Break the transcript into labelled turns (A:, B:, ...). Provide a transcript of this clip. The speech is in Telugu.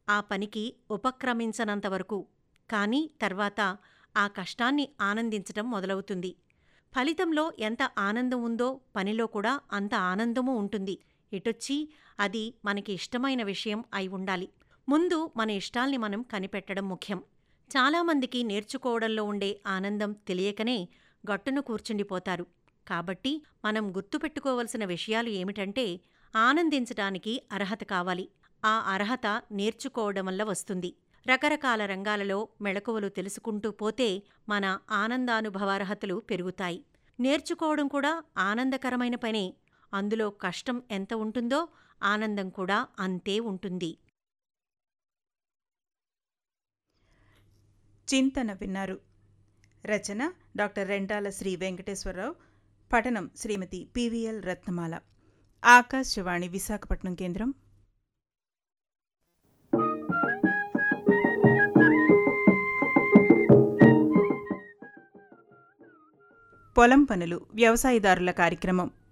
A: ఆ పనికి ఉపక్రమించనంతవరకు కానీ తర్వాత ఆ కష్టాన్ని ఆనందించటం మొదలవుతుంది ఫలితంలో ఎంత ఆనందం ఉందో పనిలో కూడా అంత ఆనందమూ ఉంటుంది ఇటొచ్చి అది మనకి ఇష్టమైన విషయం అయి ఉండాలి ముందు మన ఇష్టాల్ని మనం కనిపెట్టడం ముఖ్యం చాలామందికి నేర్చుకోవడంలో ఉండే ఆనందం తెలియకనే గట్టున కూర్చుండిపోతారు కాబట్టి మనం గుర్తుపెట్టుకోవలసిన విషయాలు ఏమిటంటే ఆనందించటానికి అర్హత కావాలి ఆ అర్హత నేర్చుకోవడం వల్ల వస్తుంది రకరకాల రంగాలలో మెళకువలు తెలుసుకుంటూ పోతే మన ఆనందానుభవార్హతలు పెరుగుతాయి నేర్చుకోవడం కూడా ఆనందకరమైన పనే అందులో కష్టం ఎంత ఉంటుందో ఆనందం కూడా అంతే ఉంటుంది
B: చింతన విన్నారు రచన డాక్టర్ రెంటాల శ్రీ వెంకటేశ్వరరావు పఠనం శ్రీమతి పివిఎల్ రత్నమాల ఆకాశవాణి విశాఖపట్నం కేంద్రం పొలం పనులు వ్యవసాయదారుల కార్యక్రమం